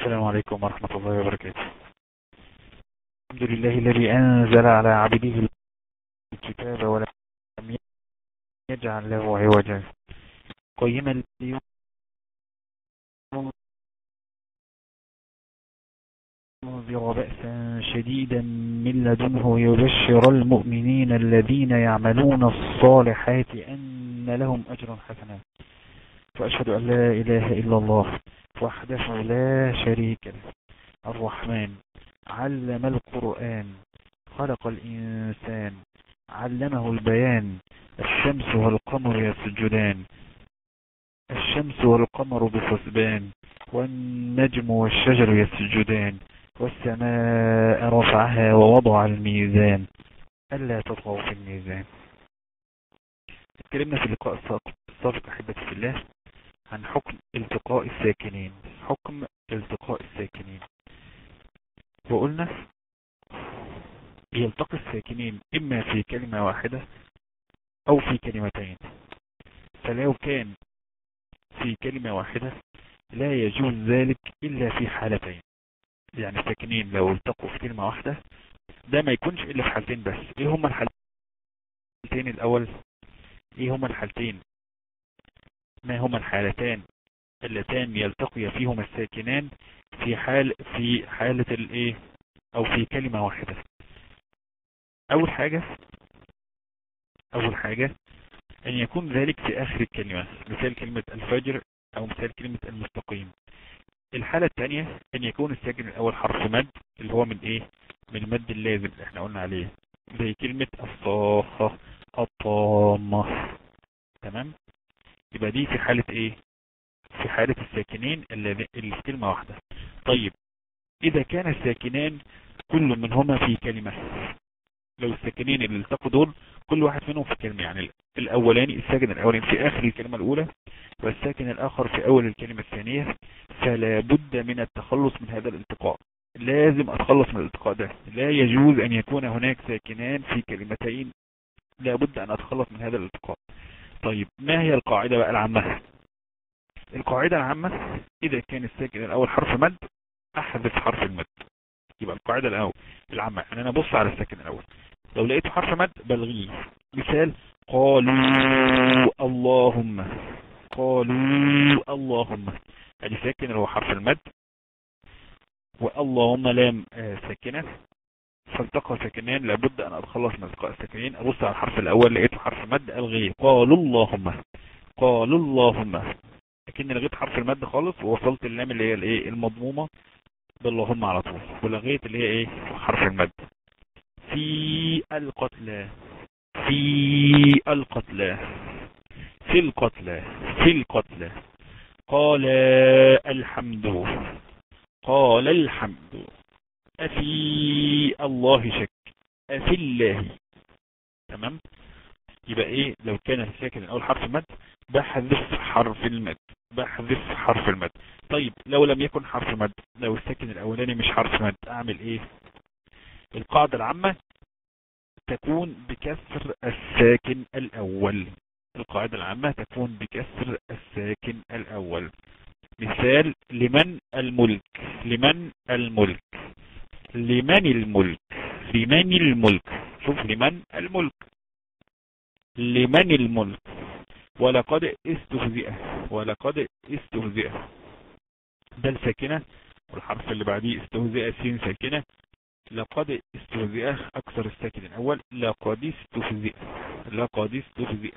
السلام عليكم ورحمة الله وبركاته الحمد لله الذي أنزل على عبده الكتاب ولم يجعل له عوجا قيما لينذر بأسا شديدا من لدنه يبشر المؤمنين الذين يعملون الصالحات أن لهم أجرا حسنا وأشهد أن لا إله إلا الله وحده لا شريك له الرحمن علم القرآن خلق الإنسان علمه البيان الشمس والقمر يسجدان الشمس والقمر بحسبان والنجم والشجر يسجدان والسماء رفعها ووضع الميزان ألا تطغوا في الميزان اتكلمنا في اللقاء السابق أحبتي في الله عن حكم التقاء الساكنين حكم التقاء الساكنين وقلنا يلتقي الساكنين إما في كلمة واحدة أو في كلمتين فلو كان في كلمة واحدة لا يجوز ذلك إلا في حالتين يعني الساكنين لو التقوا في كلمة واحدة ده ما يكونش إلا في حالتين بس إيه هما الحالتين الأول إيه هما الحالتين ما هما الحالتان اللتان يلتقي فيهما الساكنان في حال في حالة الايه او في كلمة واحدة اول حاجة اول حاجة ان يكون ذلك في اخر الكلمة مثال كلمة الفجر او مثال كلمة المستقيم الحالة الثانية ان يكون الساكن الاول حرف مد اللي هو من ايه من المد اللازم اللي احنا قلنا عليه زي كلمة الصاخة الطامة تمام يبقى دي في حالة ايه في حالة الساكنين اللي في كلمة واحدة طيب اذا كان الساكنان كل منهما في كلمة لو الساكنين اللي التقوا دول كل واحد منهم في كلمة يعني الاولاني الساكن الاولاني في اخر الكلمة الاولى والساكن الاخر في اول الكلمة الثانية فلا بد من التخلص من هذا الالتقاء لازم اتخلص من الالتقاء ده لا يجوز ان يكون هناك ساكنان في كلمتين لا بد ان اتخلص من هذا الالتقاء طيب ما هي القاعدة بقى العامة القاعدة العامة إذا كان الساكن الأول حرف مد أحذف حرف المد يبقى القاعدة الأول العامة يعني أنا بص على الساكن الأول لو لقيته حرف مد بلغيه مثال قالوا اللهم قالوا اللهم ادي ساكن اللي هو حرف المد واللهم لام ساكنة فالتقى ساكنين لابد ان اتخلص من التقاء الساكنين ابص على الحرف الاول لقيته حرف مد الغيه قالوا اللهم قالوا اللهم لكن لغيت حرف المد خالص ووصلت اللام اللي هي الايه المضمومه باللهم على طول ولغيت اللي هي ايه حرف المد في القتلى في القتلى في القتلى في القتلى قال الحمد قال الحمد أفي الله شك أفي الله تمام يبقى ايه لو كان الساكن الاول حرف مد بحذف حرف المد بحذف حرف المد طيب لو لم يكن حرف مد لو الساكن الاولاني مش حرف مد اعمل ايه القاعدة العامة تكون بكسر الساكن الاول القاعدة العامة تكون بكسر الساكن الاول مثال لمن الملك لمن الملك لمن الملك لمن الملك شوف لمن الملك لمن الملك ولقد استهزئ ولقد استهزئ ده الساكنة والحرف اللي بعديه استهزئ سين ساكنة لقد استهزئ اكثر الساكن الاول لقد استهزئ لقد استهزئ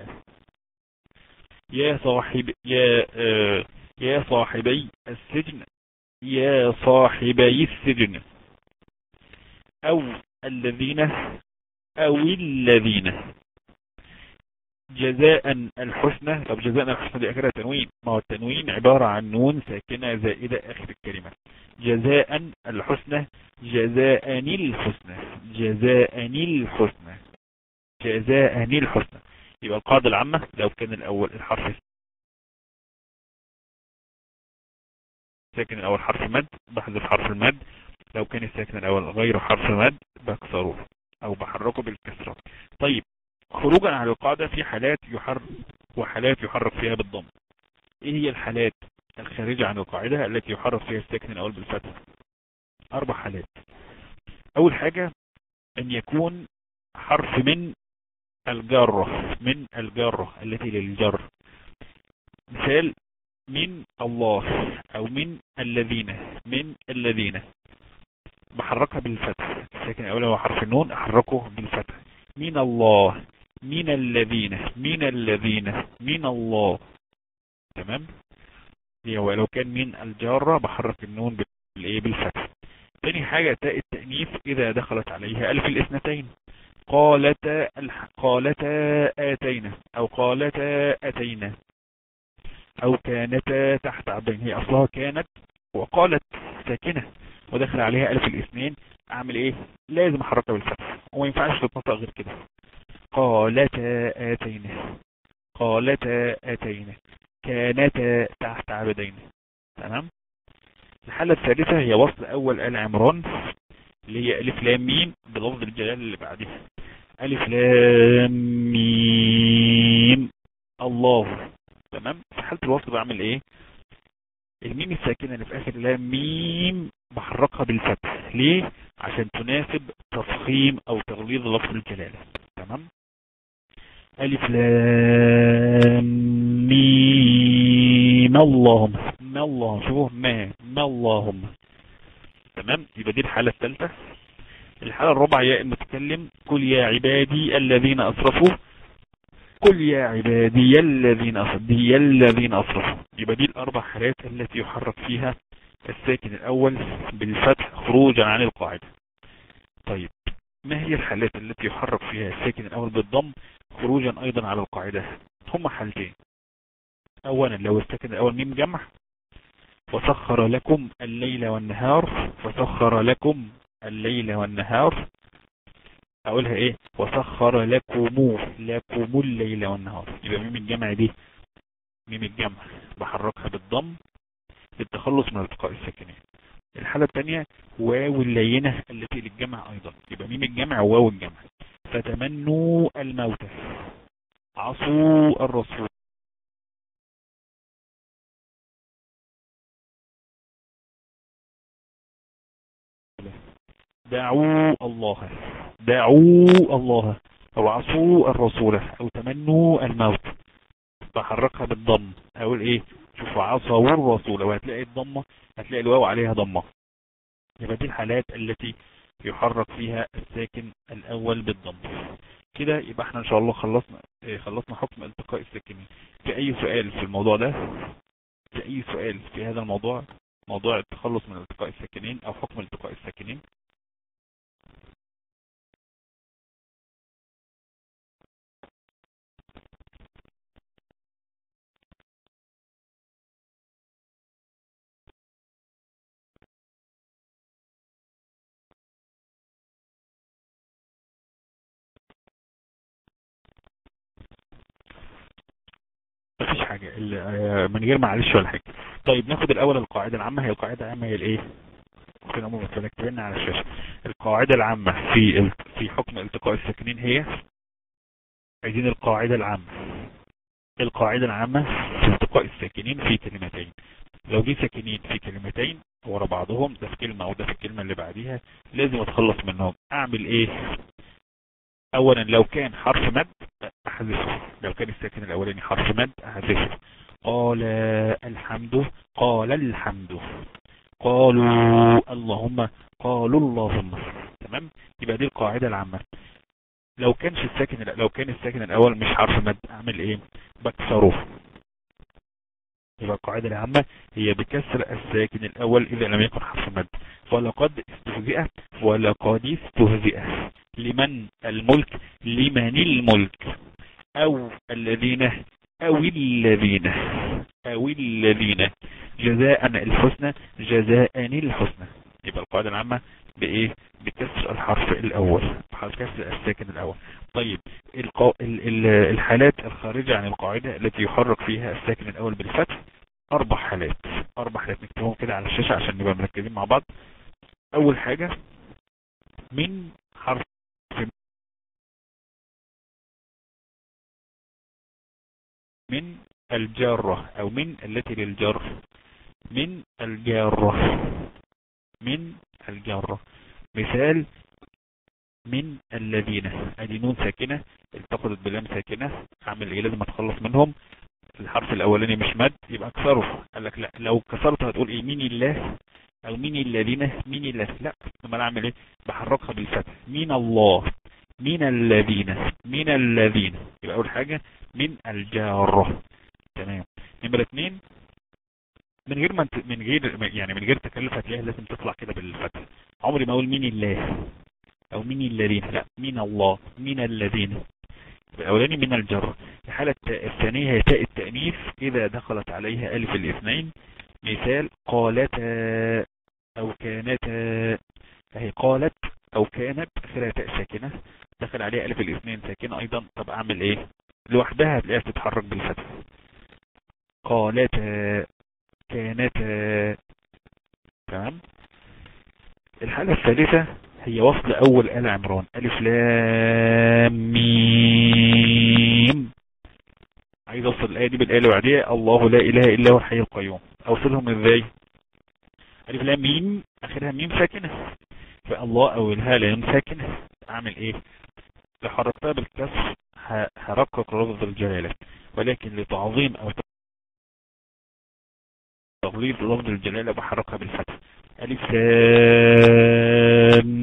يا صاحب يا آه يا صاحبي السجن يا صاحبي السجن او الذين او الذين جزاء الحسنى طب جزاء الحسنى دي اخرها تنوين ما هو التنوين عبارة عن نون ساكنة زائدة اخر الكلمة جزاء الحسنى جزاء الحسنى جزاء الحسنى جزاء الحسنى يبقى القاعدة العامة لو كان الاول الحرف ساكن الاول حرف مد بحذف حرف المد لو كان الساكن الاول غير حرف مد بكسره او بحركه بالكسرة طيب خروجا عن القاعدة في حالات يحرك وحالات يحرك فيها بالضم ايه هي الحالات الخارجة عن القاعدة التي يحرف فيها الساكن الأول بالفتح أربع حالات أول حاجة أن يكون حرف من الجارة من الجارة التي للجر مثال من الله أو من الذين من الذين بحركها بالفتح الساكن الأول هو حرف النون أحركه بالفتح من الله من الذين من الذين من الله تمام ولو كان من الجارة بحرك النون بالايه بالفتح تاني حاجة تاء التأنيث إذا دخلت عليها ألف الاثنتين قالتا قالتا آتينا أو قالتا أتينا أو كانتا تحت عبدين هي أصلها كانت وقالت ساكنة ودخل عليها ألف الاثنين أعمل إيه لازم أحركها بالفتح وما ينفعش تتنطق غير كده قالتا آتينا قالتا آتينا كانتا تحت عبدين تمام الحالة الثالثة هي وصل أول آل عمران اللي هي ألف لام ميم بلفظ الجلال اللي بعدها ألف لام ميم الله تمام في حالة الوصل بعمل إيه الميم الساكنة اللي في آخر لام ميم بحركها بالفتح ليه عشان تناسب تفخيم أو تغليظ لفظ الجلالة تمام ألف لام ميم اللهم ما اللهم شوفوا ما ما اللهم تمام يبقى دي الحالة الثالثة الحالة الرابعة يا المتكلم قل يا عبادي الذين أسرفوا قل يا عبادي الذين أسرفوا الذين أسرفوا يبقى دي الأربع حالات التي يحرك فيها الساكن الأول بالفتح خروجا عن القاعدة طيب ما هي الحالات التي يحرك فيها الساكن الأول بالضم خروجا أيضا على القاعدة هما حالتين أولا لو الساكن الأول ميم جمع وسخر لكم الليل والنهار فسخر لكم الليل والنهار اقولها ايه وسخر لكم لكم الليل والنهار يبقى ميم الجمع دي ميم الجمع بحركها بالضم للتخلص من التقاء الساكنين الحالة الثانية واو اللينة التي للجمع ايضا يبقى ميم الجمع وواو الجمع فتمنوا الموت عصوا الرسول دعوا الله دعوا الله او عصوا الرسول او تمنوا الموت بحركها بالضم اقول ايه شوفوا عصوا الرسول وهتلاقي الضمة هتلاقي الواو عليها ضمة يبقى دي الحالات التي يحرك فيها الساكن الاول بالضم كده يبقى احنا ان شاء الله خلصنا إيه خلصنا حكم التقاء الساكنين في اي سؤال في الموضوع ده في اي سؤال في هذا الموضوع موضوع التخلص من التقاء الساكنين او حكم التقاء الساكنين مفيش حاجة من غير معلش ولا حاجة طيب ناخد الاول القاعدة العامة هي القاعدة العامة هي الايه ممكن امور متكتبين على الشاشة القاعدة العامة في في حكم التقاء الساكنين هي عايزين القاعدة العامة القاعدة العامة في التقاء الساكنين في كلمتين لو جه ساكنين في كلمتين ورا بعضهم ده في كلمة او ده في الكلمة اللي بعديها لازم اتخلص منهم اعمل ايه اولا لو كان حرف مد احذفه لو كان الساكن الاولاني حرف مد احذفه قال الحمد قال الحمد قالوا اللهم قالوا اللهم تمام يبقى دي القاعدة العامة لو كانش الساكن لو كان الساكن الاول مش حرف مد اعمل ايه بكسره يبقى القاعدة العامة هي بكسر الساكن الاول اذا لم يكن حرف مد ولقد استهزئ ولقد استهزئ لمن الملك لمن الملك او الذين او الذين او الذين جزاء الحسنى جزاء الحسنى يبقى القاعدة العامة بايه بكسر الحرف الاول بحرف كسر الساكن الاول طيب القا... ال... ال... الحالات الخارجة عن القاعدة التي يحرك فيها الساكن الاول بالفتح اربع حالات اربع حالات نكتبهم كده على الشاشة عشان نبقى مركزين مع بعض اول حاجة من حرف من الجارة او من التي للجر من الجارة من الجارة مثال من الذين ادي نون ساكنة التقطت بلام ساكنة اعمل ايه لازم اتخلص منهم الحرف الاولاني مش مد يبقى اكسره قال لك لا لو كسرته هتقول ايه مين الله او مين الذين مين الله لا لما انا اعمل ايه بحركها بالفتح مين الله مين الذين مين الذين يبقى اول حاجة من الجارة تمام نمرة اتنين من غير ما من غير يعني من غير تكلف هتلاقيها لازم تطلع كده بالفتح عمري ما اقول مين الله او مين الذين لا مين الله مين الذين الاولاني من الجر الحالة الثانية هي تاء التأنيث اذا دخلت عليها الف الاثنين مثال قالتا او كانتا فهي قالت او كانت اخرها تاء ساكنة دخل عليها الف الاثنين ساكنة ايضا طب اعمل ايه لوحدها هتلاقيها تتحرك بالفتح قالتا كانتا تمام الحالة الثالثة هي وصل اول آل عمران الف لام ميم عايز اوصل الايه دي بالايه اللي بعديها الله لا اله الا هو الحي القيوم اوصلهم ازاي الف لام ميم اخرها ميم ساكنه فالله اولها لام ساكنه اعمل ايه لو حركتها بالكسر هرقق لفظ الجلاله ولكن لتعظيم او تغليظ لفظ الجلاله بحركها بالفتح الف لام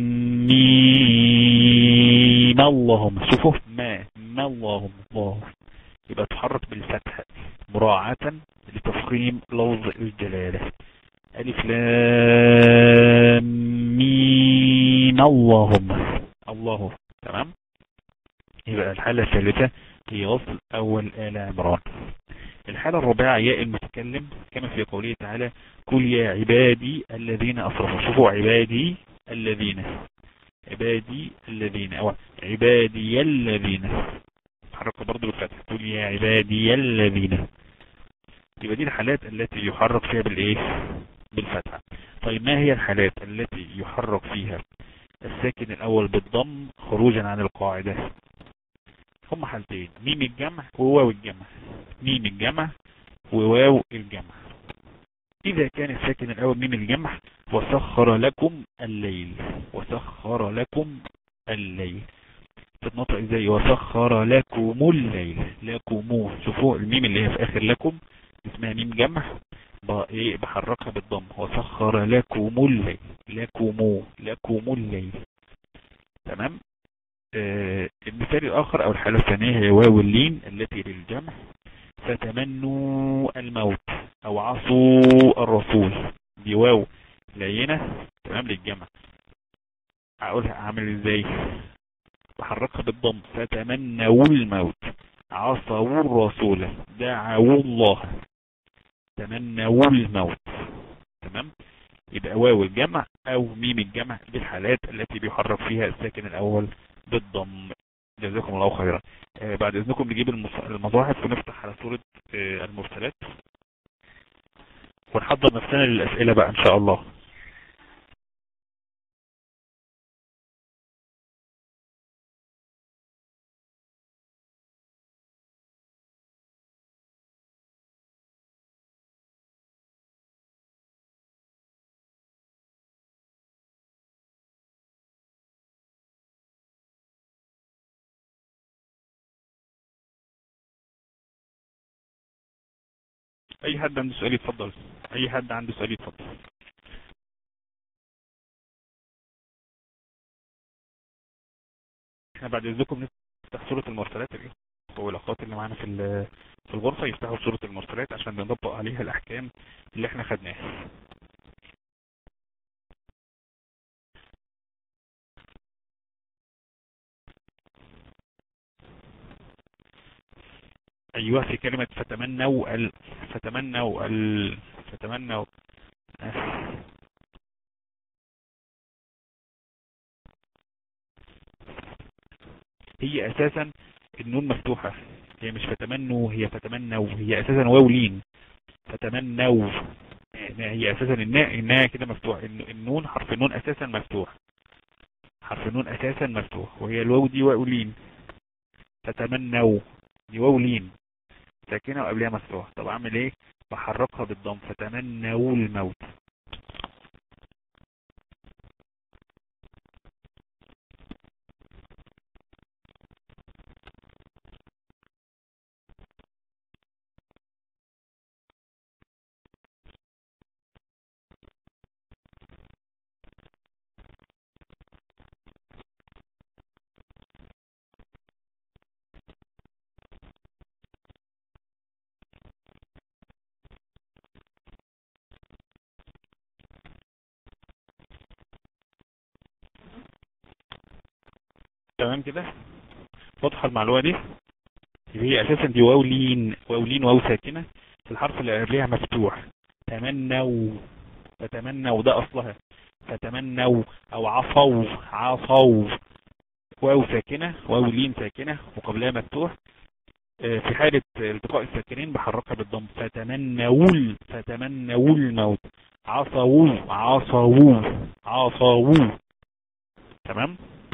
ميم اللهم شوفوا ما ما اللهم الله يبقى تحرك بالفتح مراعاة لتفخيم لفظ الجلالة ألف لام ميم اللهم الله تمام يبقى الحالة الثالثة هي وصل أول آل عمران الحالة الرابعة ياء المتكلم كما في قوله تعالى قل يا عبادي الذين أصرفوا شوفوا عبادي الذين عبادي الذين أو عبادي الذين حرك برضو بالفتح تقول يا عبادي الذين يبقى دي الحالات التي يحرك فيها بالايه بالفتحة طيب ما هي الحالات التي يحرك فيها الساكن الاول بالضم خروجا عن القاعدة هم حالتين ميم الجمع وواو الجمع ميم الجمع وواو الجمع إذا كان الساكن الأول ميم الجمع وسخر لكم الليل وسخر لكم الليل تتنطق ازاي وسخر لكم الليل لكم شوفوا الميم اللي هي في آخر لكم اسمها ميم جمع ايه بحركها بالضم وسخر لكم الليل لكم لكم الليل تمام آه المثال الآخر أو الحالة الثانية هي واو اللين التي للجمع فتمنوا الموت أو عصوا الرسول دي واو لينة تمام للجمع أقولها أعمل إزاي بحركها بالضم فتمنوا الموت عصوا الرسول دعوا الله تمنوا الموت تمام يبقى واو الجمع او ميم الجمع بالحالات التي بيحرك فيها الساكن الاول بالضم جزاكم الله خيرا آه بعد اذنكم نجيب المصاحف ونفتح على سورة آه المرسلات ونحضر نفسنا للاسئلة بقى ان شاء الله اي حد عنده سؤال يتفضل اي حد عنده سؤال يتفضل احنا بعد اذنكم نفتح سورة المرسلات والاخوات اللي معانا في في الغرفة يفتحوا سورة المرسلات عشان نطبق عليها الاحكام اللي احنا خدناها ايوه في كلمة فتمنوا ال فتمنوا ال فتمنوا هي اساسا النون مفتوحة هي مش فتمنوا هي فتمنوا هي اساسا واو لين فتمنوا هي اساسا انها كده مفتوح النون حرف النون اساسا مفتوح حرف النون اساسا مفتوح وهي الواو دي واو لين فتمنوا دي واو لين ساكنة وقبلها مفتوح طب اعمل ايه بحركها بالضم فتمنوا الموت تمام كده واضحه المعلومه دي هي اساسا دي واو لين واو لين واو ساكنه الحرف اللي قبلها مفتوح تمنوا فتمنوا ده اصلها فتمنوا او عصوا عصوا واو ساكنه واو لين ساكنه وقبلها مفتوح آه، في حالة التقاء الساكنين بحركها بالضم فتمنوا فتمنوا الموت عصوا عصوا عصوا تمام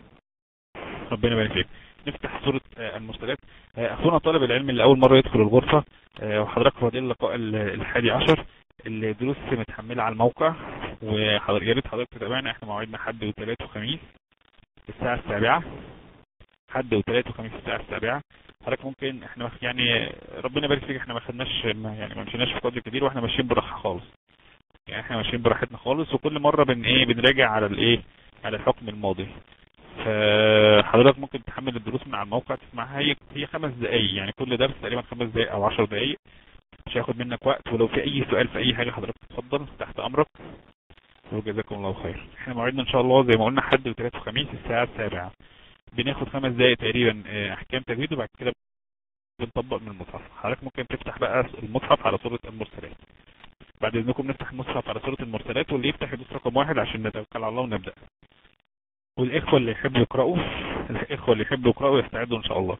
ربنا يبارك فيك نفتح سورة آه، المرسلات آه، اخونا طالب العلم اللي اول مرة يدخل الغرفة آه، وحضرتك فاضل اللقاء ال- الحادي عشر الدروس متحملة على الموقع وحضرتك يا ريت حضرتك تتابعنا احنا مواعيدنا حد وثلاث وخميس الساعة السابعة حد وثلاث وخميس الساعة السابعة حضرتك ممكن احنا مخ- يعني ربنا يبارك فيك احنا ما خدناش ما- يعني ما مشيناش في قدر كبير واحنا ماشيين براحة خالص يعني احنا ماشيين براحتنا خالص وكل مرة بن ايه بنراجع على الايه على الحكم الماضي فحضرتك ممكن تحمل الدروس من على الموقع تسمعها هي هي خمس دقايق يعني كل درس تقريبا خمس دقايق او عشر دقايق مش هياخد منك وقت ولو في اي سؤال في اي حاجة حضرتك اتفضل تحت امرك وجزاكم الله خير احنا موعدنا ان شاء الله زي ما قلنا حد وثلاث وخميس الساعة السابعة بناخد خمس دقايق تقريبا اه، احكام تجويد وبعد كده بنطبق من المصحف حضرتك ممكن تفتح بقى المصحف على سورة المرسلات بعد اذنكم نفتح المصحف على سورة المرسلات واللي يفتح يدوس رقم واحد عشان نتوكل على الله ونبدأ والاخوة اللي يحبوا يقرأوا الاخوة اللي يحبوا يقرأوا يستعدوا ان شاء الله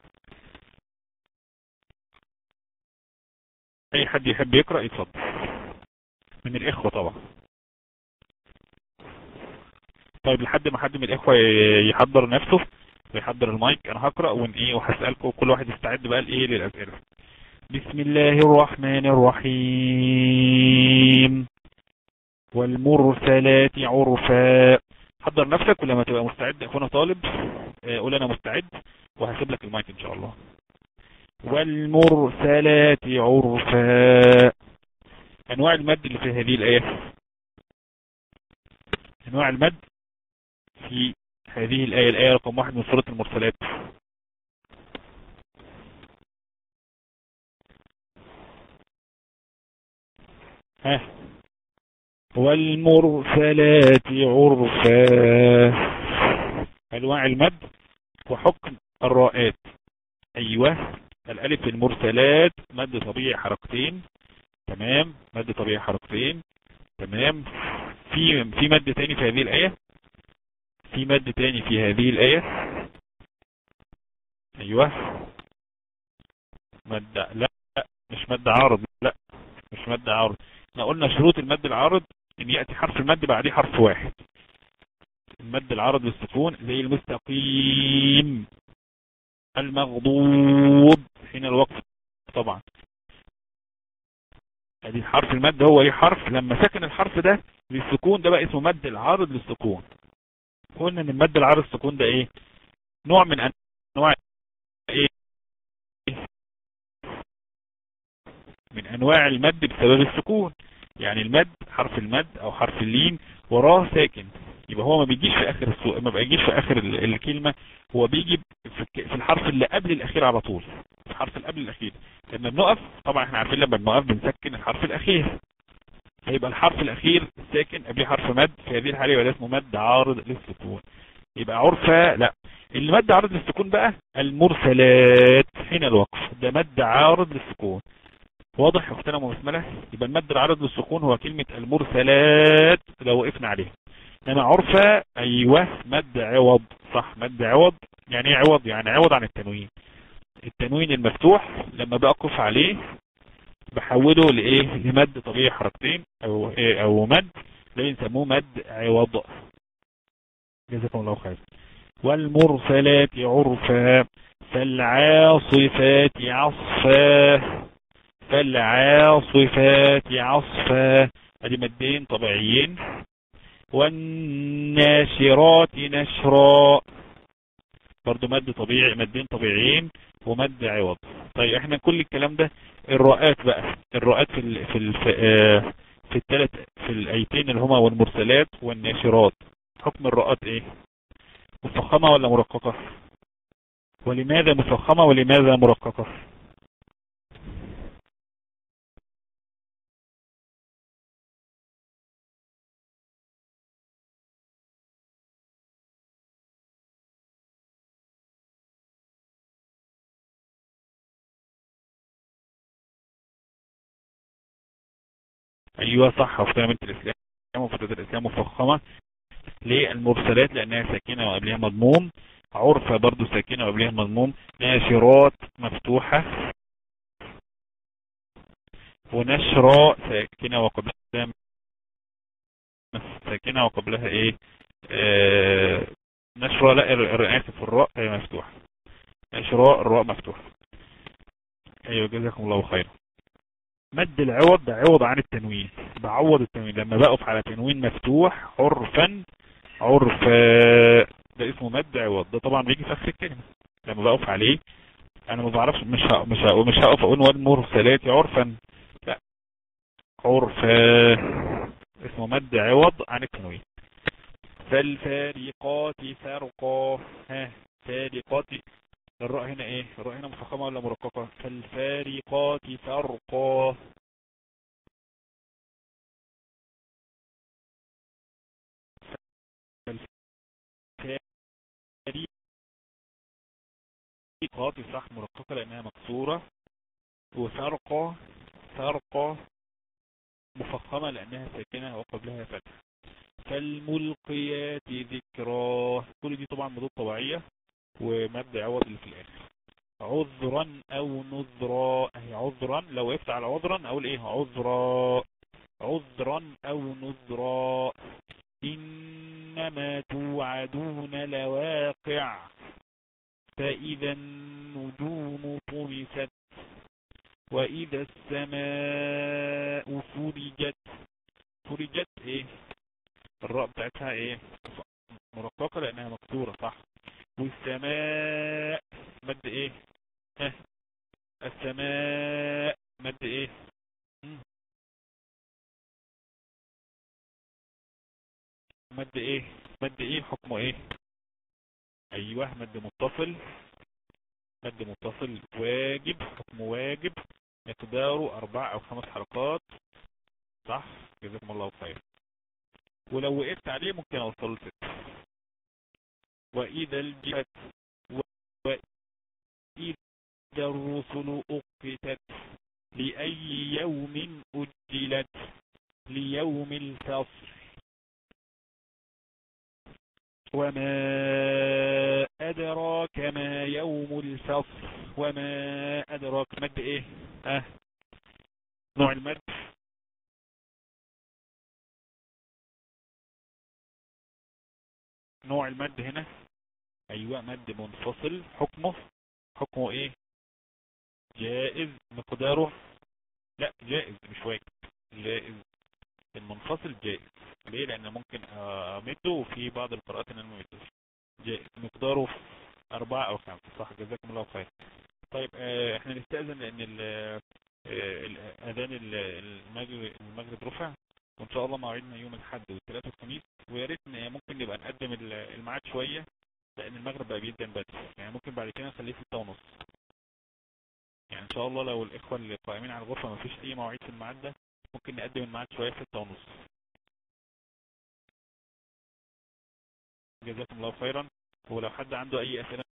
اي حد يحب يقرأ يتفضل من الاخوة طبعا طيب لحد ما حد من الاخوة ي- يحضر نفسه ويحضر المايك انا هقرأ ون ايه وهسألكم كل واحد يستعد بقى لايه للاسئلة بسم الله الرحمن الرحيم والمرسلات عرفا حضر نفسك ولما تبقى مستعد اخونا طالب آه، قول انا مستعد وهسيب لك المايك ان شاء الله والمرسلات عرفا انواع المد اللي في هذه الايه انواع المد في هذه الايه الايه رقم واحد من سوره المرسلات ها والمرسلات عرفا انواع المد وحكم الراءات ايوه الالف المرسلات مد طبيعي حركتين تمام مد طبيعي حركتين تمام في في مد تاني في هذه الايه في مد تاني في هذه الايه ايوه مد لا لا، مش مد عارض لا مش مد عارض احنا قلنا شروط المد العارض ان ياتي حرف المد بعديه حرف واحد المد العارض للسكون زي المستقيم المغضوب حين الوقف طبعا ادي حرف المد هو ايه حرف لما سكن الحرف ده للسكون ده بقى اسمه مد العارض للسكون قلنا ان المد العارض للسكون ده ايه نوع من انواع ايه من انواع المد بسبب السكون يعني المد حرف المد او حرف اللين وراه ساكن يبقى هو ما بيجيش في اخر السو... ما بيجيش في اخر ال- الكلمة هو بيجي في الك- في الحرف اللي قبل الاخير على طول في الحرف اللي قبل الاخير لما بنقف طبعا احنا عارفين لما بنقف بنسكن الحرف الاخير هيبقى الحرف الاخير ساكن قبله حرف مد في هذه الحالة يبقى ده اسمه مد عارض للسكون يبقى عرفة لا المد عارض للسكون بقى المرسلات حين الوقف ده مد عارض للسكون واضح يا اختنا ام بسمله يبقى المد العارض للسكون هو كلمة المرسلات لو وقفنا عليها انما عرفة ايوه مد عوض صح مد عوض يعني ايه عوض يعني عوض عن التنوين التنوين المفتوح لما بقف عليه بحوله لايه لمد طبيعي حركتين او إيه او مد ده بنسموه مد عوض جزاكم الله خير والمرسلات عرفا فالعاصفات عصفا فالعاصفات عصفا ادي مدين طبيعيين والناشرات نشرا برضو مد طبيعي مدين طبيعيين ومد عوض طيب احنا كل الكلام ده الرؤات بقى الرؤات في ال في ال في, آه في الثلاث في الايتين اللي هما والمرسلات والناشرات حكم الرؤات ايه مفخمة ولا مرققة ولماذا مفخمة ولماذا مرققة ايوه صح وفي الاسلام وفتاة الاسلام مفخمة للمرسلات لانها ساكنة وقبلها مضموم عرفة برضو ساكنة وقبلها مضموم ناشرات مفتوحة ونشرة ساكنة وقبلها ساكنة وقبلها ايه آه نشرة لا اسف الراء هي مفتوحة نشراء الراء مفتوحة ايوه جزاكم الله خيرا مد العوض ده عوض عن التنوين بعوض التنوين لما بقف على تنوين مفتوح عرفا عرف ده اسمه مد عوض ده طبعا بيجي في اخر الكلمة لما بقف عليه انا ما بعرفش مش ها مش ها مش هقف اقول والمرسلات عرفا لا عرف اسمه مد عوض عن التنوين فالفارقات فرقا ها فارقات الراء هنا ايه الراء هنا مفخمة ولا مرققة فالفارقات فرقا فارقات صح مرققة لانها مكسورة وفرقة فرقة مفخمة لانها ساكنة وقبلها فتح فالملقيات ذكرى كل دي طبعا مضاد طبيعية ومد عوض اللي في الاخر عذرا او نذرا اهي عذرا لو وقفت على عذرا اقول ايه عذرا عذرا او نذرا انما توعدون لواقع فاذا النجوم طمست واذا السماء فرجت فرجت ايه الراء بتاعتها ايه مرققة لانها مكسورة صح والسماء مد ايه ها السماء مد ايه مد ايه مد ايه حكمه ايه ايوه مد متصل مد متصل واجب حكم واجب مقداره اربع او خمس حلقات صح جزاكم الله خير ولو وقفت عليه ممكن اوصله لست وإذا الجهات وإذا الرسل أقتت لأي يوم أجلت ليوم الفصل وما أدراك ما يوم الفصل وما أدراك مد إيه أه نوع المد نوع المد هنا ايوه مد منفصل حكمه حكمه ايه جائز مقداره لا جائز مش واجب جائز المنفصل جائز ليه لان ممكن امده وفي بعض القراءات ان انا ما امدوش جائز مقداره اربعة او خمسة صح جزاكم الله خير طيب اه احنا نستأذن لان الاذان المغرب المغرب رفع وان شاء الله موعدنا يوم الاحد والثلاث والخميس ويا ريت ممكن نبقى نقدم الميعاد شويه لان المغرب بقى بيدن بدري يعني ممكن بعد كده نخليه 6 ونص يعني ان شاء الله لو الاخوه اللي قائمين على الغرفه ما فيش اي مواعيد في الميعاد ده ممكن نقدم الميعاد شويه 6 ونص جزاكم الله خيرا ولو حد عنده اي اسئله